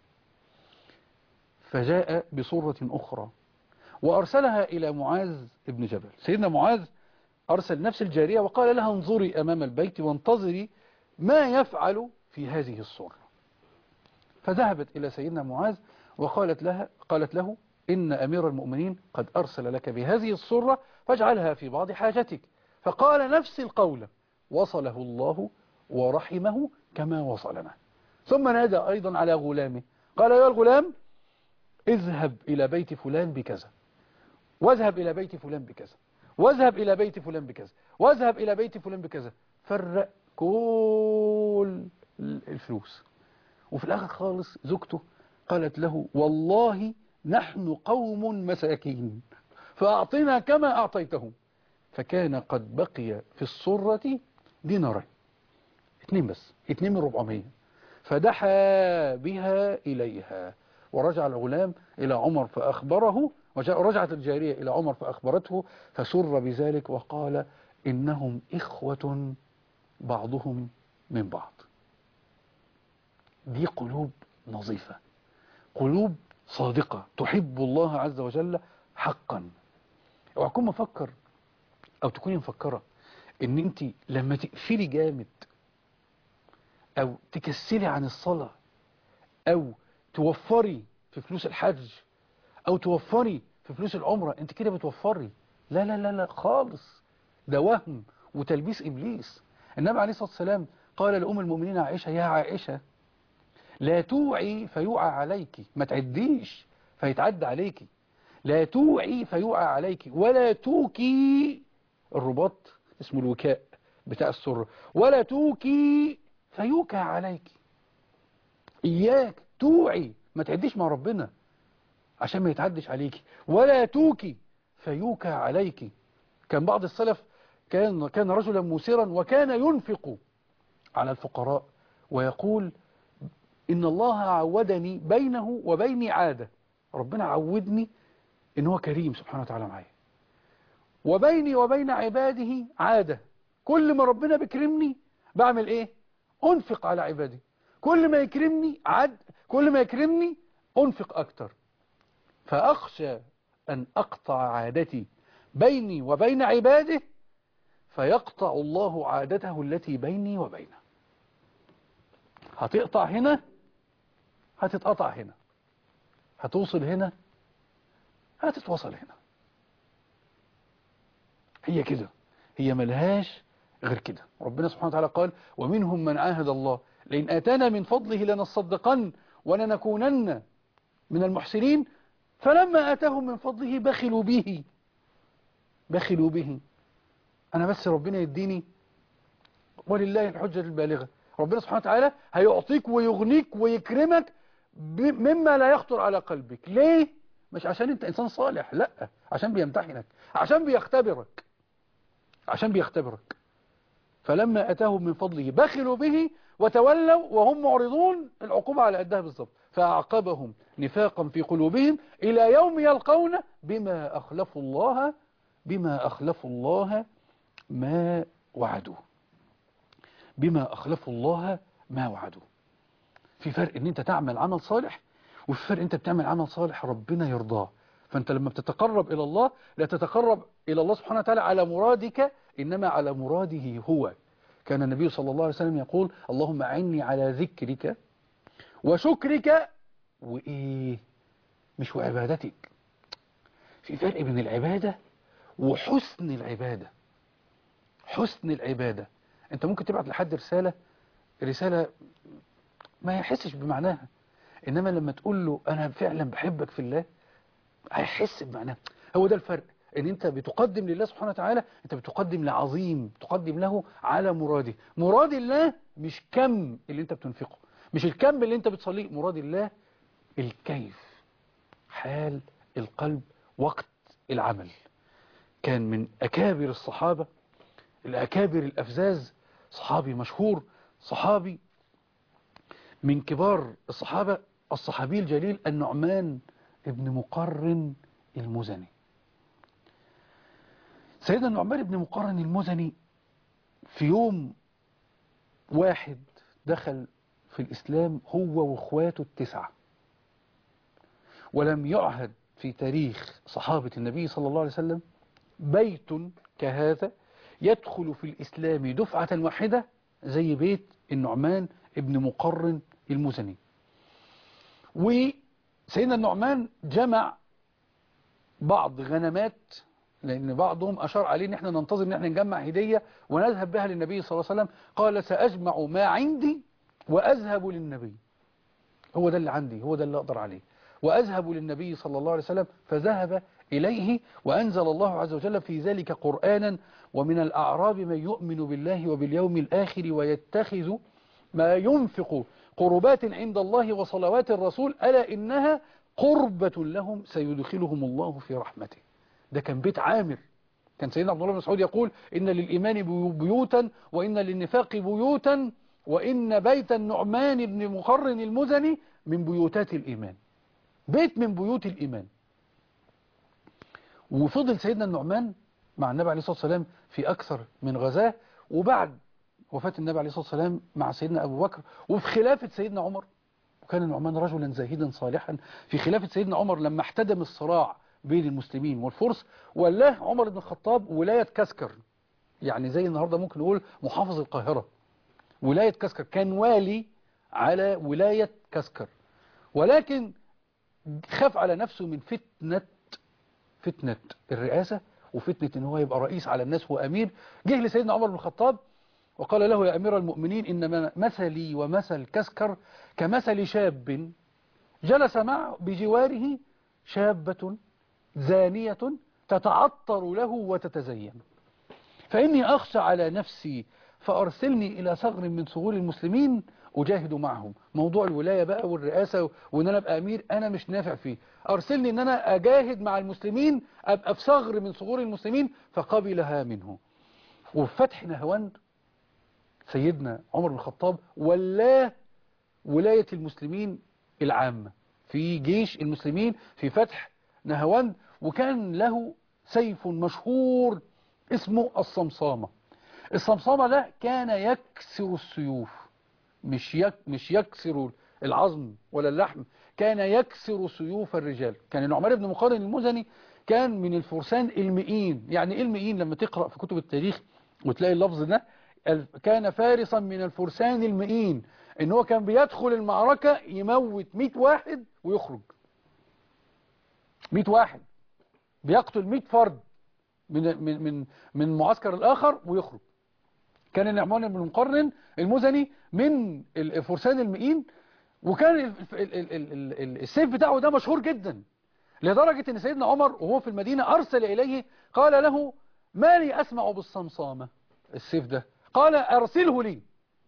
فجاء بصورة أخرى وأرسلها إلى معاذ بن جبل سيدنا معاذ أرسل نفس الجارية وقال لها انظري أمام البيت وانتظري ما يفعل في هذه الصورة فذهبت إلى سيدنا معاذ وقالت لها قالت له إن أمير المؤمنين قد أرسل لك بهذه الصورة فاجعلها في بعض حاجتك فقال نفس القول وصله الله ورحمه كما وصلنا ثم نادى أيضا على غلامه قال يا الغلام اذهب إلى بيت فلان بكذا واذهب إلى بيت فلان بكذا واذهب إلى بيت فلان بكذا واذهب إلى بيت فلان بكذا فرق كل الفلوس وفي الآخر خالص زوجته قالت له والله نحن قوم مساكين فأعطنا كما أعطيتهم فكان قد بقي في الصرة دينارين اتنين بس اتنين من ربعمية فدحى بها إليها ورجع الغلام إلى عمر فأخبره ورجعت الجارية إلى عمر فأخبرته فسر بذلك وقال إنهم إخوة بعضهم من بعض دي قلوب نظيفة قلوب صادقة تحب الله عز وجل حقا اوعى تكون مفكر او تكوني مفكرة ان انت لما تقفلي جامد او تكسلي عن الصلاة او توفري في فلوس الحج او توفري في فلوس العمرة انت كده بتوفري لا لا لا لا خالص ده وهم وتلبيس ابليس النبي عليه الصلاة والسلام قال لأم المؤمنين عائشة يا عائشة لا توعي فيوعى عليك ما تعديش فيتعدى عليك لا توعي فيوعى عليك ولا توكي الرباط اسمه الوكاء بتاع السر ولا توكي فيوكى عليك إياك توعي ما تعديش مع ربنا عشان ما يتعدش عليكي ولا توكي فيوكى عليك كان بعض السلف كان كان رجلا موسرا وكان ينفق على الفقراء ويقول إن الله عودني بينه وبيني عادة ربنا عودني إن هو كريم سبحانه وتعالى معايا وبيني وبين عباده عادة كل ما ربنا بيكرمني بعمل إيه أنفق على عبادي كل ما يكرمني عد كل ما يكرمني أنفق أكتر فأخشى أن أقطع عادتي بيني وبين عباده فيقطع الله عادته التي بيني وبينه هتقطع هنا هتتقطع هنا هتوصل هنا هتتوصل هنا هي كده هي ملهاش غير كده ربنا سبحانه وتعالى قال ومنهم من عاهد الله لئن آتانا من فضله لنصدقن ولنكونن من المحسنين فلما آتاهم من فضله بخلوا به بخلوا به أنا بس ربنا يديني ولله الحجة البالغة ربنا سبحانه وتعالى هيعطيك ويغنيك ويكرمك مما لا يخطر على قلبك ليه؟ مش عشان انت انسان صالح لا عشان بيمتحنك عشان بيختبرك عشان بيختبرك فلما أتاهم من فضله بخلوا به وتولوا وهم معرضون العقوبة على قدها بالظبط فأعقبهم نفاقا في قلوبهم إلى يوم يلقون بما أخلفوا الله بما أخلفوا الله ما وعدوه بما أخلفوا الله ما وعدوه في فرق ان انت تعمل عمل صالح وفي فرق انت بتعمل عمل صالح ربنا يرضاه فانت لما بتتقرب الى الله لا تتقرب الى الله سبحانه وتعالى على مرادك انما على مراده هو كان النبي صلى الله عليه وسلم يقول اللهم اعني على ذكرك وشكرك وايه مش وعبادتك في فرق بين العبادة وحسن العبادة حسن العبادة انت ممكن تبعت لحد رسالة رسالة ما يحسش بمعناها انما لما تقول له انا فعلا بحبك في الله هيحس بمعناها هو ده الفرق ان انت بتقدم لله سبحانه وتعالى انت بتقدم لعظيم تقدم له على مراده مراد الله مش كم اللي انت بتنفقه مش الكم اللي انت بتصليه مراد الله الكيف حال القلب وقت العمل كان من أكابر الصحابة الأكابر الأفزاز صحابي مشهور صحابي من كبار الصحابة الصحابي الجليل النعمان ابن مقرن المزني سيدنا النعمان بن مقرن المزني في يوم واحد دخل في الإسلام هو واخواته التسعة ولم يعهد في تاريخ صحابة النبي صلى الله عليه وسلم بيت كهذا يدخل في الإسلام دفعة واحدة زي بيت النعمان ابن مقرن المزني وسيدنا النعمان جمع بعض غنمات لأن بعضهم أشار عليه ان احنا ننتظر ان احنا نجمع هدية ونذهب بها للنبي صلى الله عليه وسلم قال سأجمع ما عندي وأذهب للنبي هو ده اللي عندي هو ده اللي أقدر عليه وأذهب للنبي صلى الله عليه وسلم فذهب إليه وأنزل الله عز وجل في ذلك قرآنا ومن الأعراب من يؤمن بالله وباليوم الآخر ويتخذ ما ينفق قربات عند الله وصلوات الرسول ألا إنها قربة لهم سيدخلهم الله في رحمته ده كان بيت عامر كان سيدنا عبد الله بن مسعود يقول إن للإيمان بيوتا وإن للنفاق بيوتا وإن بيت النعمان بن مقرن المزني من بيوتات الإيمان بيت من بيوت الإيمان وفضل سيدنا النعمان مع النبي عليه الصلاة والسلام في أكثر من غزاة وبعد وفاة النبي عليه الصلاة والسلام مع سيدنا أبو بكر وفي خلافة سيدنا عمر وكان النعمان رجلا زاهدا صالحا في خلافة سيدنا عمر لما احتدم الصراع بين المسلمين والفرس ولاه عمر بن الخطاب ولاية كسكر يعني زي النهاردة ممكن نقول محافظ القاهرة ولاية كسكر كان والي على ولاية كسكر ولكن خاف على نفسه من فتنة فتنة الرئاسة وفتنة ان هو يبقى رئيس على الناس وأمير جه لسيدنا عمر بن الخطاب وقال له يا أمير المؤمنين إنما مثلي ومثل كسكر كمثل شاب جلس مع بجواره شابة زانية تتعطر له وتتزين فإني أخشى على نفسي فأرسلني إلى ثغر من ثغور المسلمين أجاهد معهم موضوع الولاية بقى والرئاسة وإن أنا أبقى أمير أنا مش نافع فيه أرسلني إن أنا أجاهد مع المسلمين أبقى في ثغر من ثغور المسلمين فقبلها منه وفي فتح نهواند سيدنا عمر بن الخطاب ولاه ولاية المسلمين العامة في جيش المسلمين في فتح نهواند وكان له سيف مشهور اسمه الصمصامة الصمصامة ده كان يكسر السيوف مش يك مش يكسر العظم ولا اللحم كان يكسر سيوف الرجال كان النعمان بن مقارن المزني كان من الفرسان المئين يعني ايه المئين لما تقرأ في كتب التاريخ وتلاقي اللفظ ده كان فارسا من الفرسان المئين ان هو كان بيدخل المعركة يموت 100 واحد ويخرج 100 واحد بيقتل 100 فرد من من من من المعسكر الاخر ويخرج كان النعمان بن مقرن المزني من الفرسان المئين وكان السيف بتاعه ده مشهور جدا لدرجة ان سيدنا عمر وهو في المدينة ارسل اليه قال له ما لي اسمع بالصمصامة السيف ده قال ارسله لي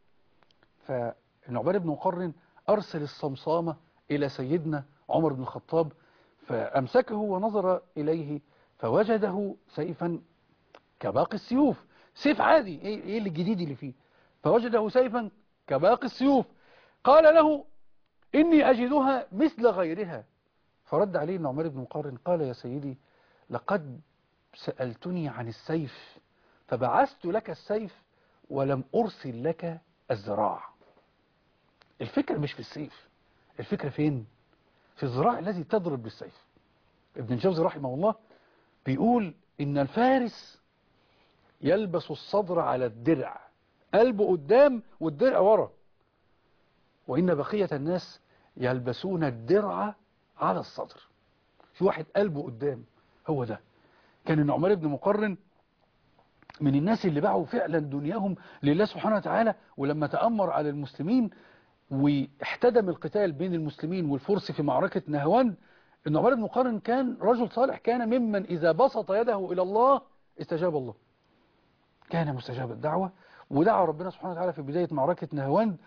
فالنعمان بن مقرن ارسل الصمصامة الى سيدنا عمر بن الخطاب فامسكه ونظر اليه فوجده سيفا كباقي السيوف سيف عادي ايه اللي الجديد اللي فيه فوجده سيفا كباقي السيوف قال له إني أجدها مثل غيرها فرد عليه النعمان بن مقارن قال يا سيدي لقد سألتني عن السيف فبعثت لك السيف ولم أرسل لك الزراع الفكرة مش في السيف الفكرة فين في الزراع الذي تضرب بالسيف ابن الجوزي رحمه الله بيقول إن الفارس يلبس الصدر على الدرع قلبه قدام والدرع ورا وإن بقية الناس يلبسون الدرع على الصدر في واحد قلبه قدام هو ده كان النعمان بن مقرن من الناس اللي باعوا فعلا دنياهم لله سبحانه وتعالى ولما تأمر على المسلمين واحتدم القتال بين المسلمين والفرس في معركة نهوان النعمان بن مقرن كان رجل صالح كان ممن إذا بسط يده إلى الله استجاب الله كان مستجاب الدعوة ودعا ربنا سبحانه وتعالى في بداية معركة نهواند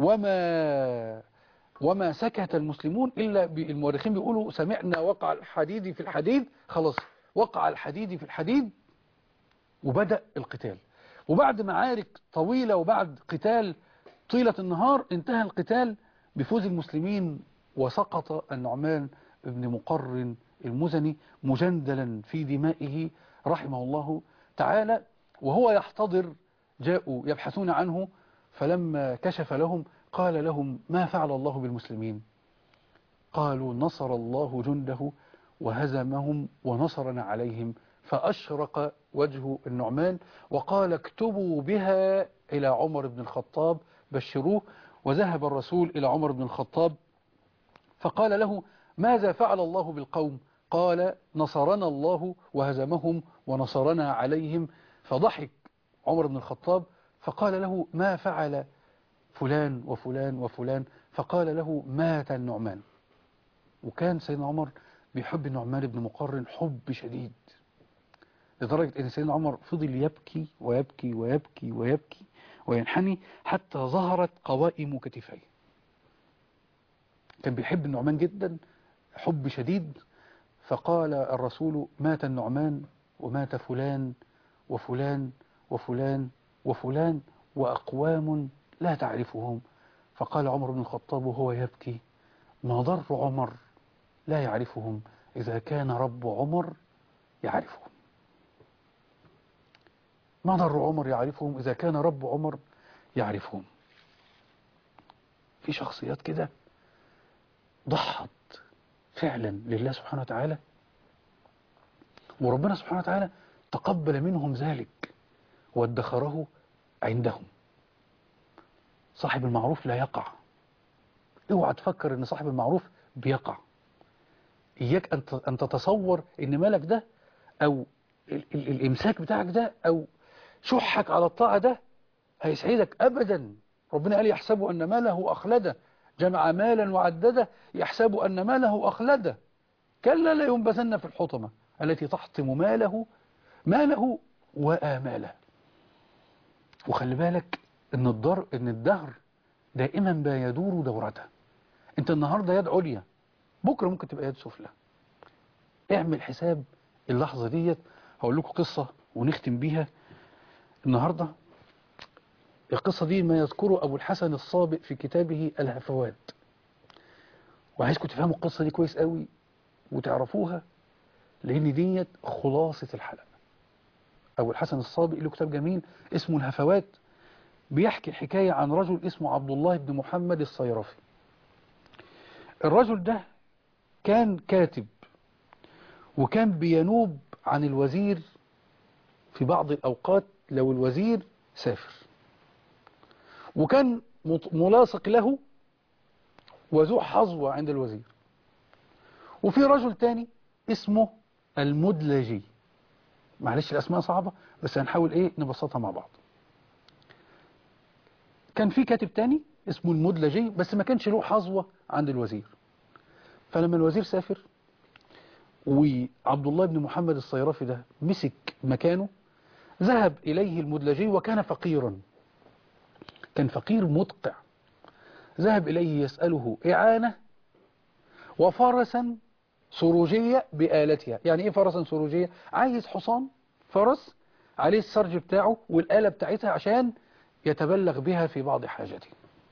وما وما سكت المسلمون إلا المؤرخين بيقولوا سمعنا وقع الحديد في الحديد خلاص وقع الحديد في الحديد وبدأ القتال وبعد معارك طويلة وبعد قتال طيلة النهار انتهى القتال بفوز المسلمين وسقط النعمان بن مقرن المزني مجندلا في دمائه رحمه الله تعالى وهو يحتضر جاءوا يبحثون عنه فلما كشف لهم قال لهم ما فعل الله بالمسلمين قالوا نصر الله جنده وهزمهم ونصرنا عليهم فأشرق وجه النعمان وقال اكتبوا بها إلى عمر بن الخطاب بشروه وذهب الرسول إلى عمر بن الخطاب فقال له ماذا فعل الله بالقوم قال نصرنا الله وهزمهم ونصرنا عليهم فضحك عمر بن الخطاب فقال له ما فعل فلان وفلان وفلان فقال له مات النعمان وكان سيدنا عمر بيحب النعمان بن مقرن حب شديد لدرجة أن سيدنا عمر فضل يبكي ويبكي ويبكي ويبكي وينحني حتى ظهرت قوائم كتفيه كان بيحب النعمان جدا حب شديد فقال الرسول مات النعمان ومات فلان وفلان وفلان وفلان وأقوام لا تعرفهم فقال عمر بن الخطاب وهو يبكي ما ضر عمر لا يعرفهم إذا كان رب عمر يعرفهم ما ضر عمر يعرفهم إذا كان رب عمر يعرفهم في شخصيات كده ضحت فعلا لله سبحانه وتعالى وربنا سبحانه وتعالى تقبل منهم ذلك وادخره عندهم صاحب المعروف لا يقع اوعى تفكر ان صاحب المعروف بيقع اياك ان تتصور ان مالك ده او ال ال الامساك بتاعك ده او شحك على الطاعة ده هيسعدك ابدا ربنا قال يحسب ان ماله اخلده جمع مالا وعدده يحسب ان ماله اخلده كلا لا ينبذن في الحطمة التي تحطم ماله ماله وآماله وخلي بالك ان الدر ان الدهر دائما ما يدور دورته انت النهاردة يد عليا بكرة ممكن تبقى يد سفلى اعمل حساب اللحظة ديت هقول لكم قصة ونختم بيها النهاردة القصة دي ما يذكره أبو الحسن الصابئ في كتابه الهفوات وعايزكم تفهموا القصة دي كويس قوي وتعرفوها لأن ديت خلاصة الحلقة أبو الحسن الصابئ له كتاب جميل اسمه الهفوات بيحكي حكاية عن رجل اسمه عبد الله بن محمد الصيرفي الرجل ده كان كاتب وكان بينوب عن الوزير في بعض الأوقات لو الوزير سافر وكان مط- ملاصق له وذو حظوة عند الوزير وفي رجل تاني اسمه المدلجي معلش الأسماء صعبة بس هنحاول إيه نبسطها مع بعض كان في كاتب تاني اسمه المدلجي بس ما كانش له حظوة عند الوزير فلما الوزير سافر وعبد الله بن محمد الصيرفي ده مسك مكانه ذهب إليه المدلجي وكان فقيرا كان فقير مدقع ذهب إليه يسأله إعانة وفرسا سروجية بآلتها يعني إيه فرسا سروجية عايز حصان فرس عليه السرج بتاعه والآلة بتاعتها عشان يتبلغ بها في بعض حاجته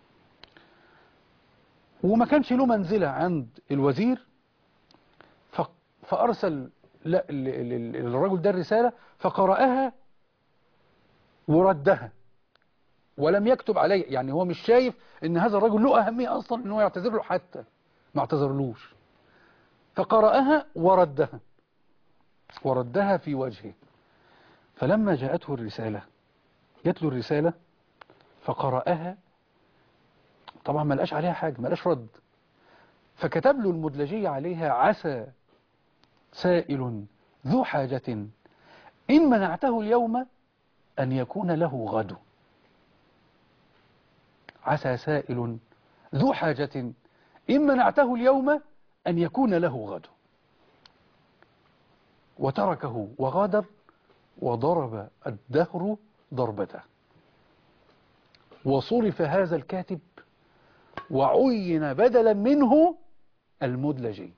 وما كانش له منزلة عند الوزير ف- فأرسل لا- ل- ل- للرجل ده الرسالة فقرأها وردها ولم يكتب عليه يعني هو مش شايف ان هذا الرجل له أهمية أصلا ان هو يعتذر له حتى ما اعتذرلوش فقرأها وردها وردها في وجهه فلما جاءته الرسالة جات له الرسالة فقرأها طبعا ما لقاش عليها حاجة ما لقاش رد فكتب له المدلجي عليها عسى سائل ذو حاجة إن منعته اليوم أن يكون له غد عسى سائل ذو حاجة إن منعته اليوم أن يكون له غد وتركه وغادر وضرب الدهر ضربته وصرف هذا الكاتب وعين بدلا منه المدلجي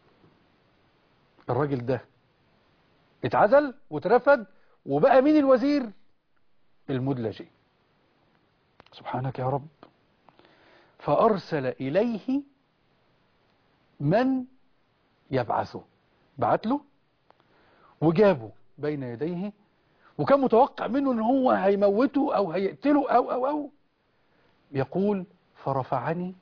الراجل ده اتعزل واترفد وبقى مين الوزير المدلجي سبحانك يا رب فأرسل إليه من يبعثه بعت له وجابه بين يديه وكان متوقع منه ان هو هيموته او هيقتله او او او يقول فرفعني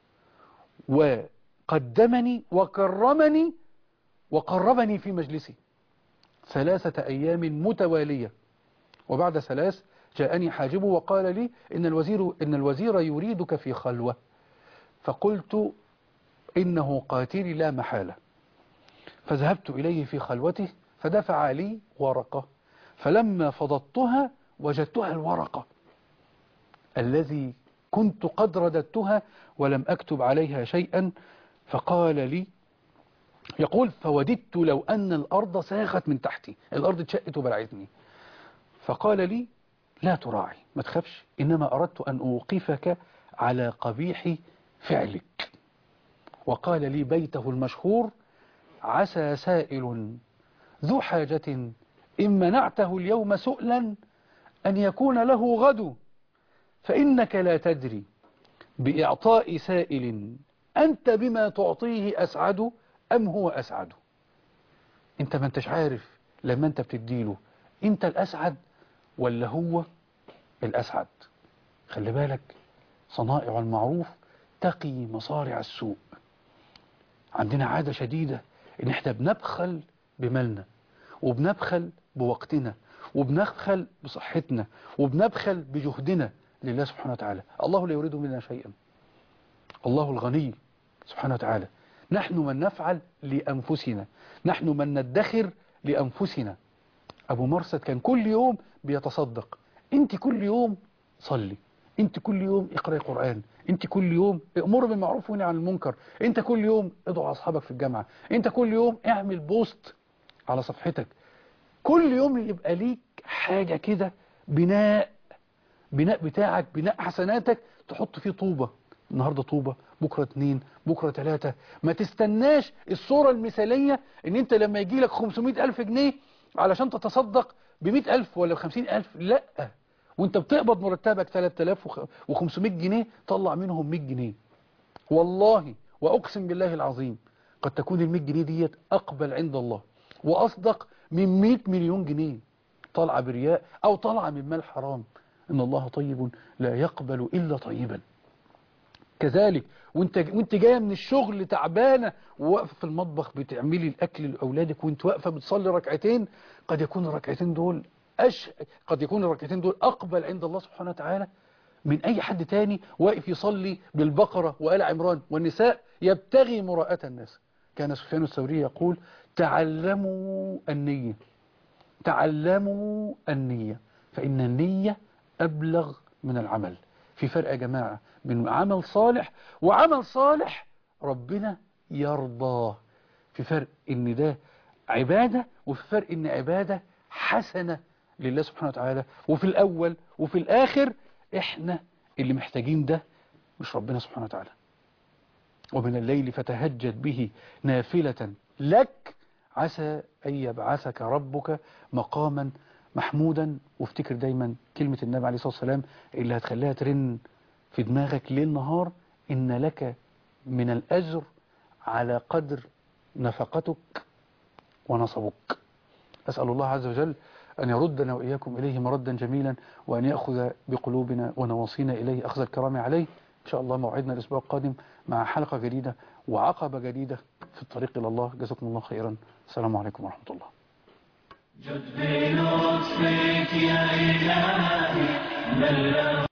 وقدمني وكرمني وقربني في مجلسه ثلاثة أيام متوالية وبعد ثلاث جاءني حاجبه وقال لي إن الوزير, إن الوزير يريدك في خلوة فقلت إنه قاتلي لا محالة فذهبت إليه في خلوته فدفع لي ورقة فلما فضضتها وجدتها الورقة الذي كنت قد رددتها ولم أكتب عليها شيئا فقال لي يقول فوددت لو أن الأرض ساخت من تحتي الأرض اتشقت وبلعتني فقال لي لا تراعي ما تخافش إنما أردت أن أوقفك على قبيح فعلك وقال لي بيته المشهور عسى سائل ذو حاجة إن منعته اليوم سؤلا أن يكون له غد فإنك لا تدري بإعطاء سائل أنت بما تعطيه أسعد أم هو أسعد أنت ما أنتش عارف لما أنت بتديله أنت الأسعد ولا هو الأسعد خلي بالك صنائع المعروف تقي مصارع السوء عندنا عادة شديدة ان احنا بنبخل بمالنا وبنبخل بوقتنا وبنبخل بصحتنا وبنبخل بجهدنا لله سبحانه وتعالى الله لا يريد منا شيئا الله الغني سبحانه وتعالى نحن من نفعل لأنفسنا نحن من ندخر لأنفسنا أبو مرسد كان كل يوم بيتصدق انت كل يوم صلي انت كل يوم اقرأي قرآن انت كل يوم امر بالمعروف ونهي عن المنكر انت كل يوم ادعو اصحابك في الجامعة انت كل يوم اعمل بوست على صفحتك كل يوم يبقى ليك حاجة كده بناء بناء بتاعك بناء حسناتك تحط فيه طوبة النهاردة طوبة بكرة اتنين بكرة تلاتة ما تستناش الصورة المثالية ان انت لما يجي لك 500 ألف جنيه علشان تتصدق ب ألف ولا ب ألف لا وانت بتقبض مرتبك 3500 جنيه طلع منهم 100 جنيه والله وأقسم بالله العظيم قد تكون ال 100 جنيه ديت أقبل عند الله وأصدق من 100 مليون جنيه طالعة برياء أو طالعة من مال حرام إن الله طيب لا يقبل إلا طيبا كذلك وانت وانت جايه من الشغل تعبانه وواقفه في المطبخ بتعملي الاكل لاولادك وانت واقفه بتصلي ركعتين قد يكون الركعتين دول أش... قد يكون الركعتين دول اقبل عند الله سبحانه وتعالى من اي حد تاني واقف يصلي بالبقره وآل عمران والنساء يبتغي مراءة الناس كان سفيان الثوري يقول تعلموا النية تعلموا النية فإن النية أبلغ من العمل في فرق يا جماعة بين عمل صالح وعمل صالح ربنا يرضاه في فرق ان ده عبادة وفي فرق ان عبادة حسنة لله سبحانه وتعالى وفي الاول وفي الاخر احنا اللي محتاجين ده مش ربنا سبحانه وتعالى ومن الليل فتهجد به نافلة لك عسى أن يبعثك ربك مقاما محمودا وافتكر دايما كلمة النبي عليه الصلاة والسلام اللي هتخليها ترن في دماغك ليل نهار إن لك من الأجر على قدر نفقتك ونصبك أسأل الله عز وجل أن يردنا وإياكم إليه مردا جميلا وأن يأخذ بقلوبنا ونواصينا إليه أخذ الكرام عليه إن شاء الله موعدنا الأسبوع القادم مع حلقة جديدة وعقبة جديدة في الطريق إلى الله جزاكم الله خيرا السلام عليكم ورحمة الله جد بلطفك يا إلهي بلغ